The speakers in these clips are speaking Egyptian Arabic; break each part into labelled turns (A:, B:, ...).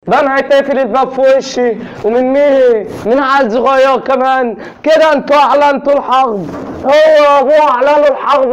A: ده انا هيتقفل الباب في وشي ومن مين؟ من عيل صغير كمان كده انتوا اعلنتوا الحرب هو ابوه اعلنوا الحرب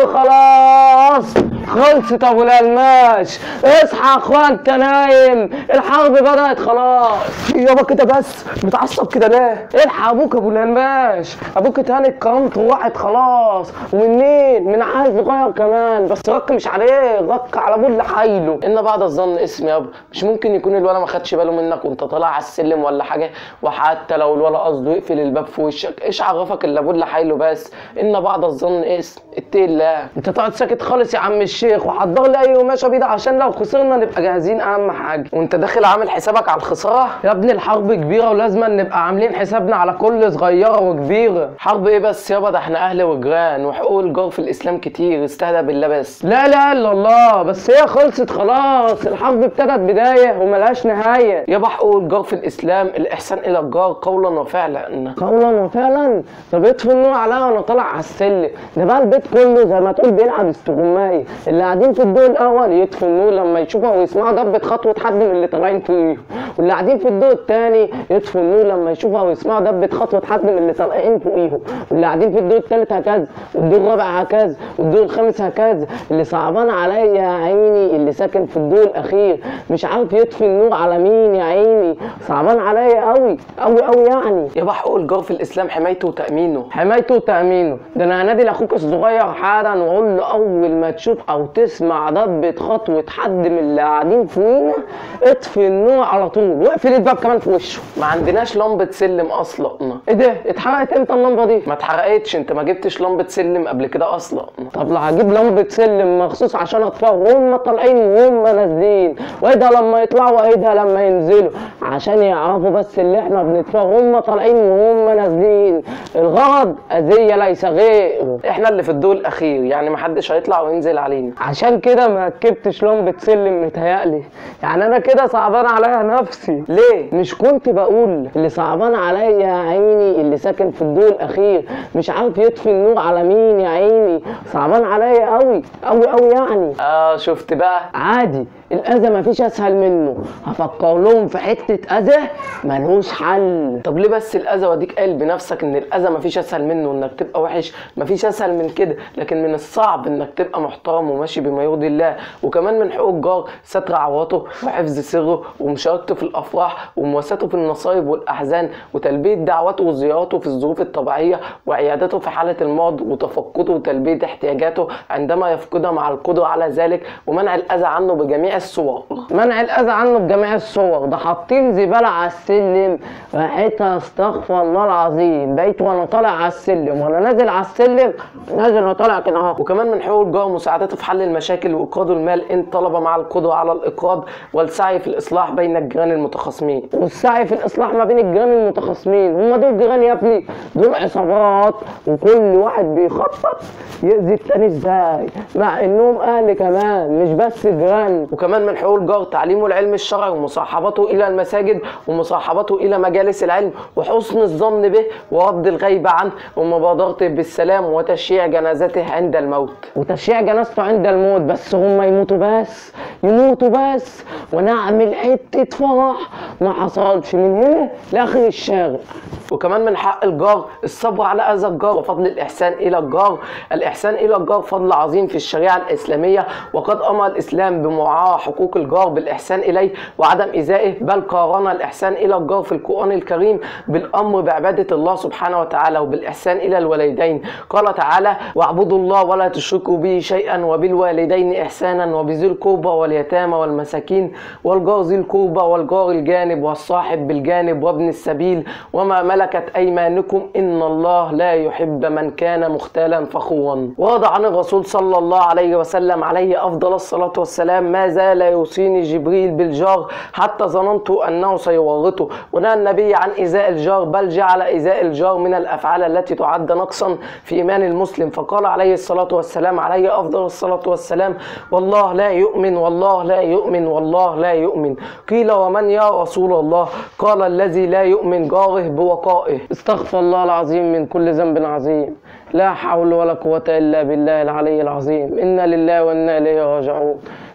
A: خلاص خلصت ابو الالماش اصحى يا اخوان انت نايم الحرب بدات خلاص يابا كده بس متعصب كده ليه؟ الحق ابوك ابو الالماش ابوك اتهانت كرامته وراحت خلاص ومن مين؟ من عيل صغير كمان بس رك مش عليه رك على ابوه اللي حايله ان بعد الظن اسم يابا مش ممكن يكون الولا ما خدش باله منك وانت طالع على السلم ولا حاجه وحتى لو الولا قصده يقفل الباب في وشك ايش عرفك اللي ابوه اللي حايله بس ان بعد الظن اسم اتقي الله انت تقعد ساكت خالص يا عم الشيخ وحضر لي اي قماشه بيضه عشان لو خسرنا نبقى جاهزين اهم حاجه وانت داخل عامل حسابك على الخساره يا ابني الحرب كبيره ولازم نبقى عاملين حسابنا على كل صغيره وكبيره حرب ايه بس يابا ده احنا اهل وجيران وحقوق الجار في الاسلام كتير استهدى بالله بس لا لا الا الله بس هي خلصت خلاص الحرب ابتدت بدايه وملهاش نهايه يابا حقوق الجار في الاسلام الاحسان الى الجار قولا وفعلا قولا وفعلا طب اطفي النور عليا وانا طالع على السلم ده بقى البيت كله زي ما تقول بيلعب استغماية اللي قاعدين في الدور الاول يطفوا النور لما يشوفوا ويسمعوا ضربة خطوة حد من اللي طالعين فوقيهم واللي قاعدين في الدور الثاني يطفوا النور لما يشوفوا ويسمعوا ضربة خطوة حد من اللي طالعين فوقيهم واللي قاعدين في الدور الثالث هكذا والدور الرابع هكذا والدور الخامس هكذا اللي صعبان عليا يا عيني اللي ساكن في الدور الاخير مش عارف يطفي النور على مين يا عيني صعبان عليا قوي قوي قوي يعني يابا حقوق الجار في الاسلام حمايته وتامينه حمايته وتامينه ده انا هنادي لاخوك الصغير حالا واقول له اول ما تشوف او تسمع ضربة خطوة حد من اللي قاعدين فوقينا اطفي النور على طول واقفل الباب كمان في وشه ما عندناش لمبة سلم اصلا ايه ده اتحرقت امتى اللمبة دي ما اتحرقتش انت ما جبتش لمبة سلم قبل كده اصلا طب لا هجيب لمبة سلم مخصوص عشان اطفيها وهم طالعين وهم نازلين وايدها لما يطلعوا وايدها لما ينزلوا عشان يعرفوا بس اللي احنا بنطفيها وهم طالعين وهم نازلين الغرض اذية ليس غير احنا اللي في الدور الاخير يعني محدش هيطلع وينزل علينا عشان كده ما ركبتش لمبة سلم متهيألي يعني انا كده صعبان عليا نفسي ليه مش كنت بقول اللي صعبان عليا يا عيني اللي ساكن في الدور الاخير مش عارف يطفي النور على مين يا عيني صعبان عليا قوي قوي قوي يعني اه شفت بقى عادي الاذى مفيش اسهل منه هفكر لهم في حته اذى ملوش حل طب ليه بس الاذى واديك قايل بنفسك ان الاذى مفيش اسهل منه انك تبقى وحش مفيش اسهل من كده لكن من الصعب انك تبقى محترم وماشي بما يرضي الله وكمان من حقوق الجار ستر عورته وحفظ سره ومشاركته في الافراح ومواساته في النصايب والاحزان وتلبيه دعواته وزياراته في الظروف الطبيعيه وعيادته في حاله المرض وتفقده وتلبيه احتياجاته عندما يفقدها مع القدره على ذلك ومنع الاذى عنه بجميع الصور منع الاذى عنه بجميع الصور ده حاطين زباله على السلم ريحتها استغفر الله العظيم بقيت وانا طالع على السلم وانا نازل على السلم نازل وطالع كده اهو وكمان من حقوق الجار مساعدته في حل المشاكل واقراض المال ان طلب مع القدره على الاقراض والسعي في الاصلاح بين الجيران المتخاصمين والسعي في الاصلاح ما بين الجيران المتخاصمين هم دول جيران يا ابني دول عصابات وكل واحد بيخطط يأذي التاني ازاي مع انهم اهل كمان مش بس جيران وكمان من حقوق الجار تعليمه العلم الشرعي ومصاحبته الى المساجد ومصاحبته الى مجالس العلم وحسن الظن به ورد الغيبه عنه ومبادرته بالسلام وتشييع جنازته عند الموت وتشييع جنازته عند الموت بس هم يموتوا بس يموتوا بس ونعمل حته فرح ما حصلش من هنا لاخر الشارع وكمان من حق الجار الصبر على اذى الجار وفضل الاحسان الى الجار الاحسان الى الجار فضل عظيم في الشريعه الاسلاميه وقد امر الاسلام بمراعاه حقوق الجار بالاحسان اليه وعدم ايذائه بل قارن الاحسان الى الجار في القران الكريم بالامر بعباده الله سبحانه وتعالى وبالاحسان الى الوالدين قال تعالى واعبدوا الله ولا تشركوا به شيئا وبالوالدين احسانا وبذي القربى واليتامى والمساكين والجار ذي القربى والجار الجانب والصاحب بالجانب وابن السبيل وما ملكت ايمانكم ان الله لا يحب من كان مختالا فخورا ورد عن الرسول صلى الله عليه وسلم عليه افضل الصلاه والسلام ما زال يوصيني جبريل بالجار حتى ظننت انه سيورطه ونهى النبي عن ايذاء الجار بل جعل ايذاء الجار من الافعال التي تعد نقصا في ايمان المسلم فقال عليه الصلاه والسلام عليه افضل الصلاه والسلام والله لا يؤمن والله لا يؤمن والله لا يؤمن قيل ومن يا رسول الله قال الذي لا يؤمن جاره بوقائه استغفر الله العظيم من كل ذنب عظيم لا حول ولا قوة إلا بالله العلي العظيم إنا لله وإنا إليه راجعون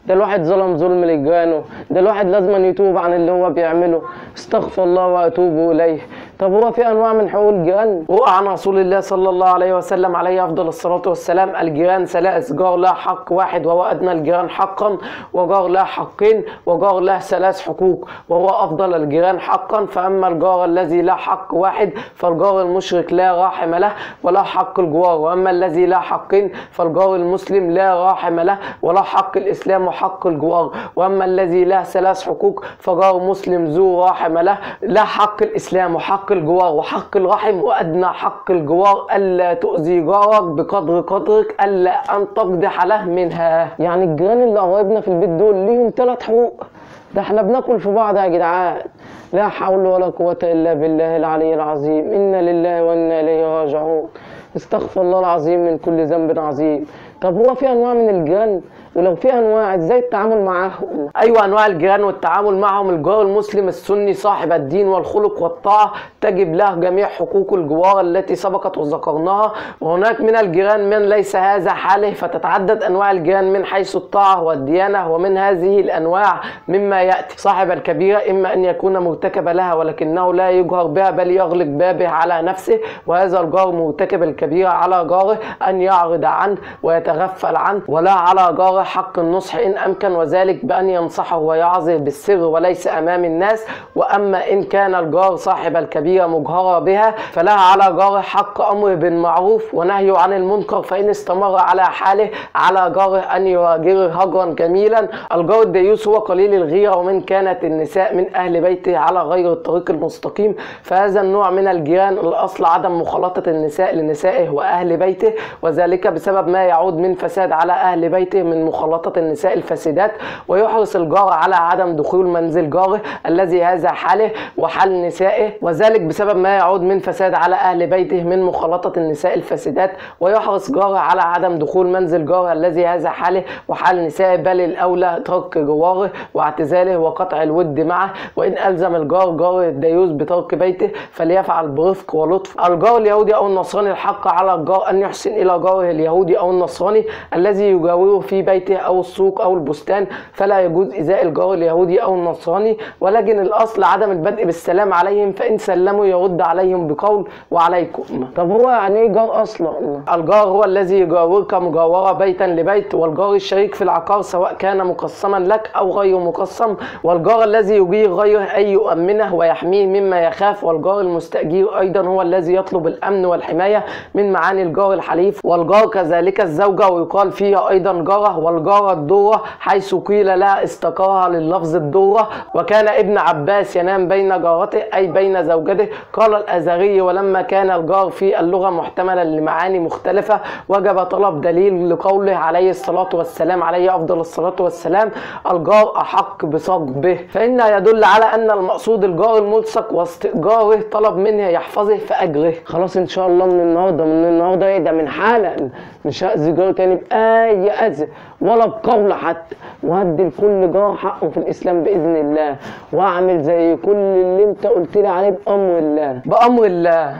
A: ده الواحد ظلم ظلم لجيرانه ده الواحد لازم يتوب عن اللي هو بيعمله استغفر الله واتوب اليه طب هو في انواع من حقوق الجيران وعن رسول الله صلى الله عليه وسلم عليه افضل الصلاه والسلام الجيران ثلاث جار له حق واحد وهو ادنى الجيران حقا وجار له حقين وجار له ثلاث حقوق وهو افضل الجيران حقا فاما الجار الذي له حق واحد فالجار المشرك لا راحم له ولا حق الجوار واما الذي له حقين فالجار المسلم لا راحم له ولا حق الاسلام وحق الجوار واما الذي له ثلاث حقوق فجار مسلم ذو راحم له له حق الاسلام وحق الجوار وحق الرحم وادنى حق الجوار الا تؤذي جارك بقدر قدرك الا ان تقدح له منها يعني الجيران اللي قرايبنا في البيت دول ليهم ثلاث حقوق ده احنا بناكل في بعض يا جدعان لا حول ولا قوة إلا بالله العلي العظيم إنا لله وإنا إليه راجعون استغفر الله العظيم من كل ذنب عظيم طب هو في أنواع من الجيران ولو في أنواع إزاي التعامل معاهم أيوة أنواع الجيران والتعامل معهم الجار المسلم السني صاحب الدين والخلق والطاعة تجب له جميع حقوق الجوار التي سبقت وذكرناها وهناك من الجيران من ليس هذا حاله فتتعدد أنواع الجيران من حيث الطاعة والديانة ومن هذه الأنواع مما يأتي صاحب الكبيرة إما أن يكون مرتكب لها ولكنه لا يجهر بها بل يغلق بابه على نفسه وهذا الجار مرتكب الكبيرة على جاره أن يعرض عنه ويتغفل عنه ولا على جاره حق النصح إن أمكن وذلك بأن ينصحه ويعظه بالسر وليس أمام الناس وأما إن كان الجار صاحب الكبيرة مجهرة بها فلها على جاره حق أمر بالمعروف ونهي عن المنكر فإن استمر على حاله على جاره أن يهاجره هجرا جميلا الجار الديوس هو قليل الغيرة ومن كانت النساء من أهل بيته على غير الطريق المستقيم فهذا النوع من الجيران الأصل عدم مخالطة النساء لنسائه وأهل بيته وذلك بسبب ما يعود من فساد على أهل بيته من مخالطة النساء الفاسدات ويحرص الجار على عدم دخول منزل جاره الذي هذا حاله وحال نسائه وذلك بسبب ما يعود من فساد على أهل بيته من مخالطة النساء الفاسدات ويحرص جاره على عدم دخول منزل جاره الذي هذا حاله وحال نسائه بل الأولى ترك جواره واعتزاله وقطع الود معه وإن ألزم الجار جاره الديوث بترك بيته فليفعل برفق ولطف الجار اليهودي أو النصراني الحق على الجار أن يحسن إلى جاره اليهودي أو النصراني الذي يجاوره في بيته أو السوق أو البستان فلا يجوز إيذاء الجار اليهودي أو النصراني ولكن الأصل عدم البدء بالسلام عليهم فإن سلموا يرد عليهم بقول وعليكم طب هو يعني إيه جار أصلا؟ الجار هو الذي يجاورك مجاورة بيتا لبيت والجار الشريك في العقار سواء كان مقسما لك أو غير مقسم والجار الذي يجير غيره أن يؤمنه ويحميه مما يخاف والجار المستأجير أيضا هو الذي يطلب الأمن والحماية من معاني الجار الحليف والجار كذلك الزوجة ويقال فيها أيضا جارة والجارة الدورة حيث قيل لها استقرها لللفظ الدورة وكان ابن عباس ينام بين جارته أي بين زوجته قال الأزهري ولما كان الجار في اللغة محتملا لمعاني مختلفة وجب طلب دليل لقوله عليه الصلاة والسلام عليه أفضل الصلاة والسلام الجار أحق بصجبه فإن يدل على أن المقصود الجار الملصق واستئجاره طلب منه يحفظه فأجره خلاص إن شاء الله من النهاردة من النهاردة إيه ده من حالا مش هأذي جار تاني بأي أذى ولا بقول حتى وهدي لكل جار حقه في الإسلام بإذن الله وأعمل زي كل اللي أنت قلت لي عليه بأمر الله بأمر الله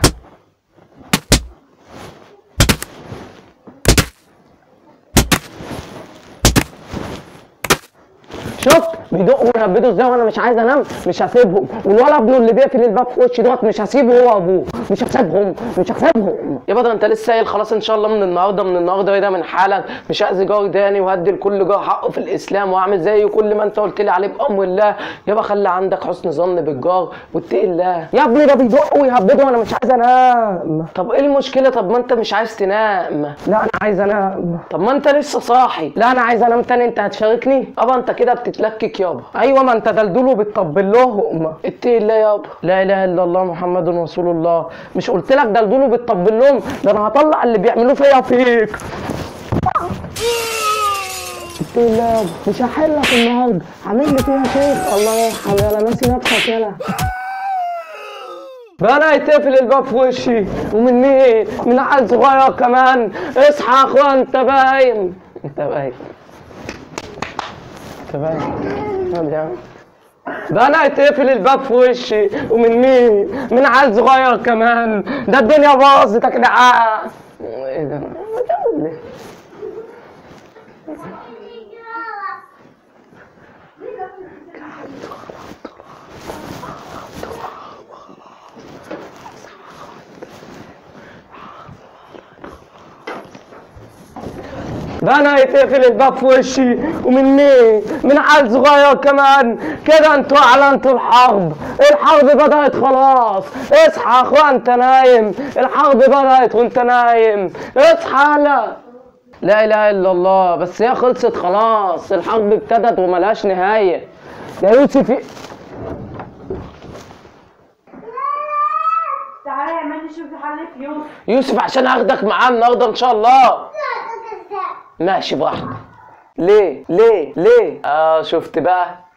A: شفت بيدقوا ويهبدوا ازاي وانا مش عايز انام مش هسيبهم والولد ابنه اللي بيقفل الباب في وشي دوت مش هسيبه هو وابوه مش هسيبهم مش هسيبهم يا بدر انت لسه قايل خلاص ان شاء الله من النهارده من النهارده ايه ده من حالا مش هاذي جار تاني وهدي لكل جار حقه في الاسلام واعمل زي كل ما انت قلت لي عليه بامر الله يابا خلي عندك حسن ظن بالجار واتقي الله يا ابني ده بيدقوا ويهبدوا وانا مش عايز انام طب ايه المشكله طب ما انت مش عايز تنام لا انا عايز انام طب ما انت لسه صاحي لا انا عايز انام تاني انت هتشاركني ابا انت كده بتتلكك يابا ايوه ما انت دلدول وبتطبل لهم اتقي الله يابا لا اله الا الله محمد رسول الله مش قلت لك دلدول وبتطبل لهم ده انا هطلع اللي بيعملوه فيا فيك اتقي الله يابا مش هحلك النهارده عامل لي فيها شيخ الله يرحم يلا ناسي نفسك يلا بقى يتقفل الباب في وشي ومن مين؟ من عيل صغير كمان اصحى يا اخويا انت باين انت باين انت باين طب يا عم. ده انا هيتقفل الباب في وشي ومن مين؟ من عيل صغير كمان ده الدنيا باظت يا جدعان ايه ده؟ ما تقول لي. ده انا هيتقفل الباب في وشي ومن مين من عيل صغير كمان كده انتوا اعلنتوا الحرب الحرب بدأت خلاص اصحى يا اخويا انت نايم الحرب بدأت وانت نايم اصحى لا لا اله الا الله بس هي خلصت خلاص الحرب ابتدت وملهاش نهايه يا يوسف
B: تعالى يا مان نشوف الحل في يوم
A: يوسف عشان اخدك معاه النهارده ان شاء الله ماشي براحتك ليه ليه ليه اه شفت بقى